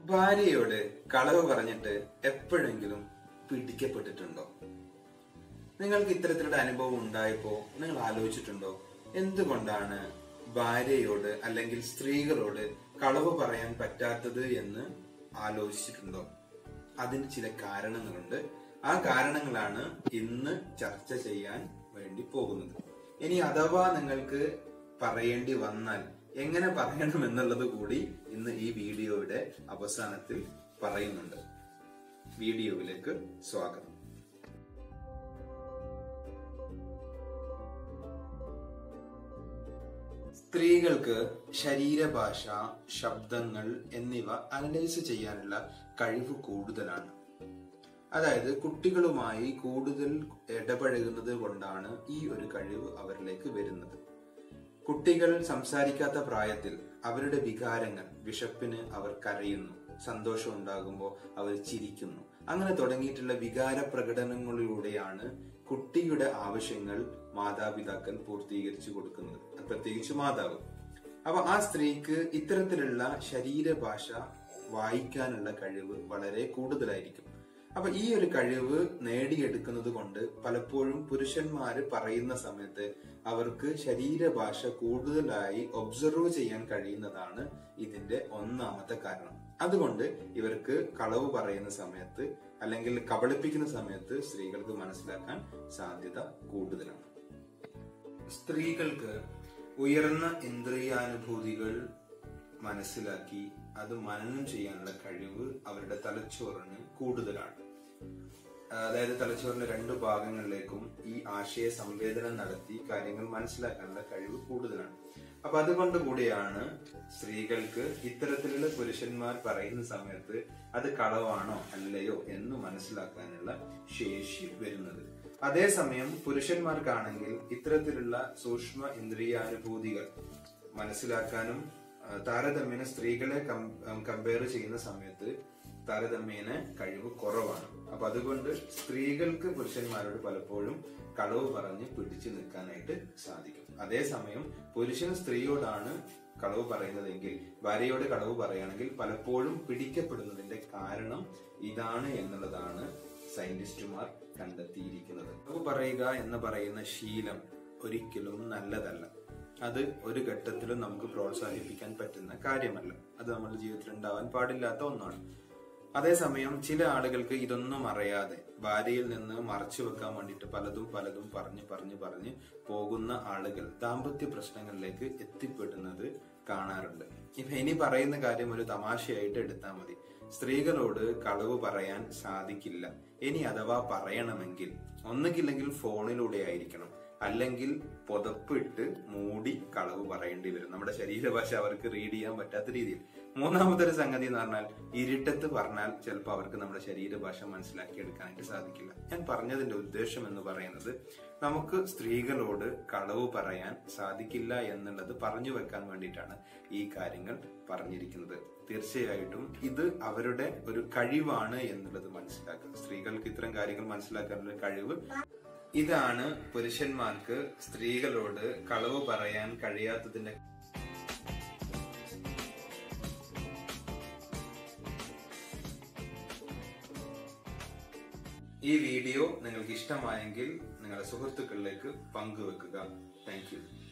ഭാര്യയോട് കളവ് പറഞ്ഞിട്ട് എപ്പോഴെങ്കിലും പിടിക്കപ്പെട്ടിട്ടുണ്ടോ നിങ്ങൾക്ക് ഇത്തരത്തിലുള്ള അനുഭവം ഉണ്ടായപ്പോ നിങ്ങൾ ആലോചിച്ചിട്ടുണ്ടോ എന്തുകൊണ്ടാണ് ഭാര്യയോട് അല്ലെങ്കിൽ സ്ത്രീകളോട് കളവ് പറയാൻ പറ്റാത്തത് എന്ന് ആലോചിച്ചിട്ടുണ്ടോ അതിന് ചില കാരണങ്ങളുണ്ട് ആ കാരണങ്ങളാണ് ഇന്ന് ചർച്ച ചെയ്യാൻ വേണ്ടി പോകുന്നത് ഇനി അഥവാ നിങ്ങൾക്ക് പറയേണ്ടി വന്നാൽ എങ്ങനെ പറയണം എന്നുള്ളത് കൂടി ഇന്ന് ഈ വീഡിയോയുടെ അവസാനത്തിൽ പറയുന്നുണ്ട് വീഡിയോയിലേക്ക് സ്വാഗതം സ്ത്രീകൾക്ക് ശരീരഭാഷ ശബ്ദങ്ങൾ എന്നിവ അനലൈസ് ചെയ്യാനുള്ള കഴിവ് കൂടുതലാണ് അതായത് കുട്ടികളുമായി കൂടുതൽ ഇടപഴകുന്നത് കൊണ്ടാണ് ഈ ഒരു കഴിവ് അവരിലേക്ക് വരുന്നത് കുട്ടികൾ സംസാരിക്കാത്ത പ്രായത്തിൽ അവരുടെ വികാരങ്ങൾ വിശപ്പിന് അവർ കരയുന്നു സന്തോഷം ഉണ്ടാകുമ്പോൾ അവർ ചിരിക്കുന്നു അങ്ങനെ തുടങ്ങിയിട്ടുള്ള വികാര പ്രകടനങ്ങളിലൂടെയാണ് കുട്ടിയുടെ ആവശ്യങ്ങൾ മാതാപിതാക്കൾ പൂർത്തീകരിച്ചു കൊടുക്കുന്നത് പ്രത്യേകിച്ച് മാതാവ് അപ്പൊ ആ സ്ത്രീക്ക് ഇത്തരത്തിലുള്ള ശരീരഭാഷ വായിക്കാനുള്ള കഴിവ് വളരെ കൂടുതലായിരിക്കും അപ്പൊ ഈ ഒരു കഴിവ് നേടിയെടുക്കുന്നത് കൊണ്ട് പലപ്പോഴും പുരുഷന്മാര് പറയുന്ന സമയത്ത് അവർക്ക് ശരീരഭാഷ കൂടുതലായി ഒബ്സർവ് ചെയ്യാൻ കഴിയുന്നതാണ് ഇതിന്റെ ഒന്നാമത്തെ കാരണം അതുകൊണ്ട് ഇവർക്ക് കളവ് പറയുന്ന സമയത്ത് അല്ലെങ്കിൽ കബളിപ്പിക്കുന്ന സമയത്ത് സ്ത്രീകൾക്ക് മനസ്സിലാക്കാൻ സാധ്യത കൂടുതലാണ് സ്ത്രീകൾക്ക് ഉയർന്ന ഇന്ദ്രിയാനുഭൂതികൾ മനസ്സിലാക്കി അത് മനനം ചെയ്യാനുള്ള കഴിവ് അവരുടെ തലച്ചോറിന് കൂടുതലാണ് അതായത് തലച്ചോറിന്റെ രണ്ട് ഭാഗങ്ങളിലേക്കും ഈ ആശയ സംവേദനം നടത്തി കാര്യങ്ങൾ മനസ്സിലാക്കാനുള്ള കഴിവ് കൂടുതലാണ് അപ്പൊ അതുകൊണ്ട് കൂടിയാണ് സ്ത്രീകൾക്ക് ഇത്തരത്തിലുള്ള പുരുഷന്മാർ പറയുന്ന സമയത്ത് അത് കളവാണോ അല്ലയോ എന്ന് മനസ്സിലാക്കാനുള്ള ശേഷി വരുന്നത് അതേസമയം പുരുഷന്മാർക്കാണെങ്കിൽ ഇത്തരത്തിലുള്ള സൂക്ഷ്മ ഇന്ദ്രിയാനുഭൂതികൾ മനസ്സിലാക്കാനും താരതമ്യേന സ്ത്രീകളെ കമ്പയർ ചെയ്യുന്ന സമയത്ത് താരതമ്യേന കഴിവ് കുറവാണ് അപ്പൊ അതുകൊണ്ട് സ്ത്രീകൾക്ക് പുരുഷന്മാരോട് പലപ്പോഴും കളവ് പറഞ്ഞ് പിടിച്ചു നിൽക്കാനായിട്ട് സാധിക്കും അതേസമയം പുരുഷന് സ്ത്രീയോടാണ് കളവ് പറയുന്നതെങ്കിൽ ഭാര്യയോട് കളവ് പറയുകയാണെങ്കിൽ പലപ്പോഴും പിടിക്കപ്പെടുന്നതിന്റെ കാരണം ഇതാണ് എന്നുള്ളതാണ് സയന്റിസ്റ്റുമാർ കണ്ടെത്തിയിരിക്കുന്നത് കളവ് പറയുക എന്ന് പറയുന്ന ശീലം ഒരിക്കലും നല്ലതല്ല അത് ഒരു ഘട്ടത്തിലും നമുക്ക് പ്രോത്സാഹിപ്പിക്കാൻ പറ്റുന്ന കാര്യമല്ല അത് നമ്മുടെ ജീവിതത്തിൽ ഉണ്ടാവാൻ പാടില്ലാത്ത ഒന്നാണ് അതേസമയം ചില ആളുകൾക്ക് ഇതൊന്നും അറിയാതെ ഭാര്യയിൽ നിന്ന് മറച്ചു വെക്കാൻ വേണ്ടിയിട്ട് പലതും പലതും പറഞ്ഞു പറഞ്ഞു പറഞ്ഞ് പോകുന്ന ആളുകൾ ദാമ്പത്യ പ്രശ്നങ്ങളിലേക്ക് എത്തിപ്പെടുന്നത് കാണാറുണ്ട് ഇപ്പൊ ഇനി പറയുന്ന കാര്യം ഒരു തമാശയായിട്ട് എടുത്താൽ മതി സ്ത്രീകളോട് കളവ് പറയാൻ സാധിക്കില്ല ഇനി അഥവാ പറയണമെങ്കിൽ ഒന്നുകില്ലെങ്കിൽ ഫോണിലൂടെ ആയിരിക്കണം അല്ലെങ്കിൽ പുതപ്പിട്ട് മൂടി കളവ് പറയേണ്ടി വരും നമ്മുടെ ശരീരഭാഷ അവർക്ക് റീഡ് ചെയ്യാൻ പറ്റാത്ത രീതിയിൽ മൂന്നാമത്തെ ഒരു സംഗതി എന്ന് പറഞ്ഞാൽ ഇരുട്ടത്ത് പറഞ്ഞാൽ ചിലപ്പോൾ അവർക്ക് നമ്മുടെ ശരീരഭാഷ മനസ്സിലാക്കി എടുക്കാനായിട്ട് സാധിക്കില്ല ഞാൻ പറഞ്ഞതിന്റെ ഉദ്ദേശം എന്ന് പറയുന്നത് നമുക്ക് സ്ത്രീകളോട് കളവ് പറയാൻ സാധിക്കില്ല എന്നുള്ളത് പറഞ്ഞു വെക്കാൻ വേണ്ടിയിട്ടാണ് ഈ കാര്യങ്ങൾ പറഞ്ഞിരിക്കുന്നത് തീർച്ചയായിട്ടും ഇത് അവരുടെ ഒരു കഴിവാണ് എന്നുള്ളത് മനസ്സിലാക്കുക സ്ത്രീകൾക്ക് ഇത്തരം കാര്യങ്ങൾ മനസ്സിലാക്കാനുള്ള കഴിവ് ഇതാണ് പുരുഷന്മാർക്ക് സ്ത്രീകളോട് കളവ് പറയാൻ കഴിയാത്തതിന്റെ ഈ വീഡിയോ നിങ്ങൾക്ക് ഇഷ്ടമായെങ്കിൽ നിങ്ങളുടെ സുഹൃത്തുക്കളിലേക്ക് പങ്കുവെക്കുക താങ്ക് യു